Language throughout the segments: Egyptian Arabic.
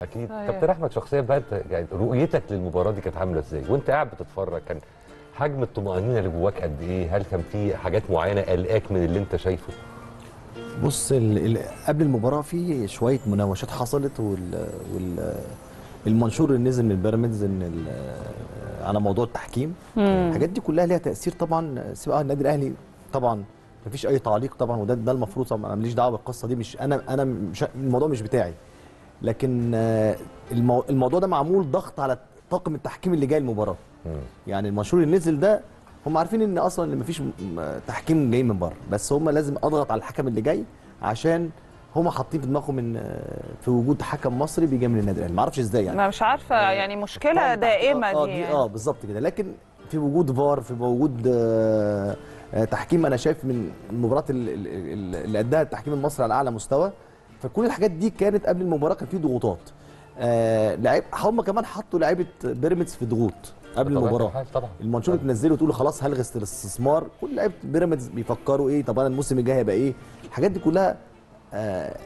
اكيد صحيح. كابتن احمد شخصيا بقى انت يعني رؤيتك للمباراه دي كانت عامله ازاي وانت قاعد بتتفرج كان حجم الطمانينه اللي جواك قد ايه هل كان في حاجات معينه قلقاك من اللي انت شايفه بص ال ال قبل المباراه في شويه مناوشات حصلت وال وال المنشور اللي نزل من بيراميدز ان ال- على موضوع التحكيم الحاجات دي كلها ليها تاثير طبعا سواء النادي الاهلي طبعا مفيش اي تعليق طبعا وده ده المفروض طبعا انا ماليش دعوه بالقصه دي مش انا انا مش الموضوع مش بتاعي لكن آه، المو الموضوع ده معمول ضغط على طاقم التحكيم اللي جاي المباراه يعني المنشور اللي نزل ده هم عارفين ان اصلا ان مفيش م- م- تحكيم جاي من بره بس هم لازم اضغط على الحكم اللي جاي عشان هم حاطين في دماغهم ان آه، في وجود حكم مصري بيجي من النادي الاهلي ما اعرفش ازاي يعني ما مش عارفه يعني مشكله طبعاً دائمه اه دي دي يعني. اه بالظبط كده لكن في وجود فار في وجود آه آه تحكيم انا شايف من المباريات ال- ال- ال- اللي اداها التحكيم المصري على اعلى مستوى فكل الحاجات دي كانت قبل المباراه كان في ضغوطات آه لعيب هم كمان حطوا لعيبه بيراميدز في ضغوط قبل بطبيعة المباراه الحال طبعا المنشور اللي تنزله تقول خلاص هلغي الاستثمار كل لعيبه بيراميدز بيفكروا ايه طب انا الموسم الجاي هيبقى ايه الحاجات دي كلها آه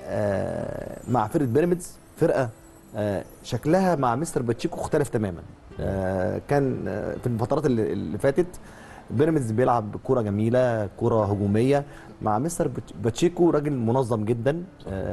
آه مع فرقه بيراميدز فرقه آه شكلها مع مستر باتشيكو اختلف تماما آه كان آه في الفترات اللي, اللي فاتت بيراميدز بيلعب كرة جميلة كرة هجومية مع مستر باتش- باتشيكو راجل منظم جدا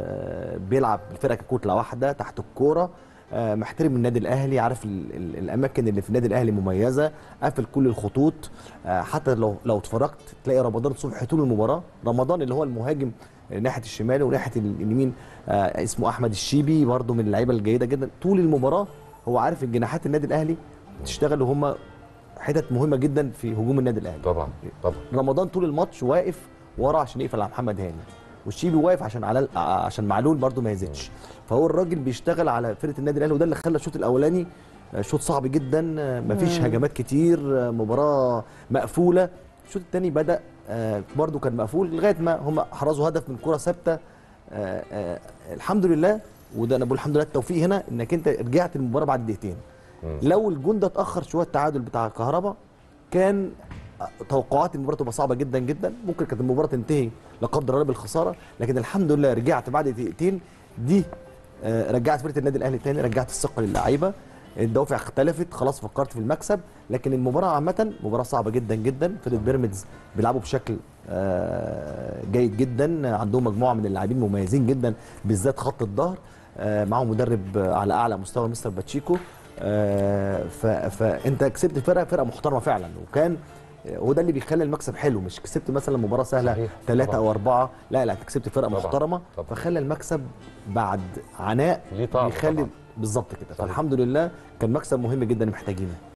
آه بيلعب الفرقة ككتلة واحدة تحت الكورة آه محترم النادي الاهلي عارف ال ال الاماكن اللي في النادي الاهلي مميزه قافل كل الخطوط آه حتى لو لو اتفرجت تلاقي رمضان صبحي طول المباراه رمضان اللي هو المهاجم ناحيه الشمال وناحيه ال- اليمين آه اسمه احمد الشيبي برده من اللعيبه الجيده جدا طول المباراه هو عارف الجناحات النادي الاهلي تشتغل وهم حتت مهمه جدا في هجوم النادي الاهلي طبعا طبعا رمضان طول الماتش واقف ورا عشان يقفل على محمد هاني والشيبي واقف عشان على عشان معلول برده ما يزيدش فهو الراجل بيشتغل على فرقه النادي الاهلي وده اللي خلى الشوط الاولاني آه، شوط صعب جدا آه، مفيش هجمات كتير آه، مباراه مقفوله الشوط الثاني بدا آه، برده كان مقفول لغايه ما هم حرزوا هدف من كره ثابته آه، آه، الحمد لله وده انا بقول الحمد لله التوفيق هنا انك انت رجعت المباراه بعد دقيقتين لو الجون ده اتاخر شويه التعادل بتاع كهربا كان توقعات المباراه تبقى صعبه جدا جدا ممكن كانت المباراه تنتهي لا قدر الله بالخساره لكن الحمد لله رجعت بعد دقيقتين دي آه، رجعت فرقه النادي الاهلي تاني رجعت الثقه للعيبه الدوافع اختلفت خلاص فكرت في المكسب لكن المباراه عامه مباراه صعبه جدا جدا فرقه بيراميدز بيلعبوا بشكل آه، جيد جدا عندهم مجموعه من اللاعبين مميزين جدا بالذات خط الظهر آه، معاهم مدرب آه، على اعلى مستوى مستر باتشيكو آه، ف- فانت كسبت فرقه فرقه محترمه فعلا وكان هو ده اللي بيخلي المكسب حلو مش كسبت مثلا مباراه سهله صحيح، ثلاثه طبعاً. او اربعه لا لا انت كسبت فرقه طبعاً، محترمه طبعاً. فخلى المكسب بعد عناء ليه طعم بيخلي طبعاً. بالظبط كده صحيح. فالحمد لله كان مكسب مهم جدا محتاجينه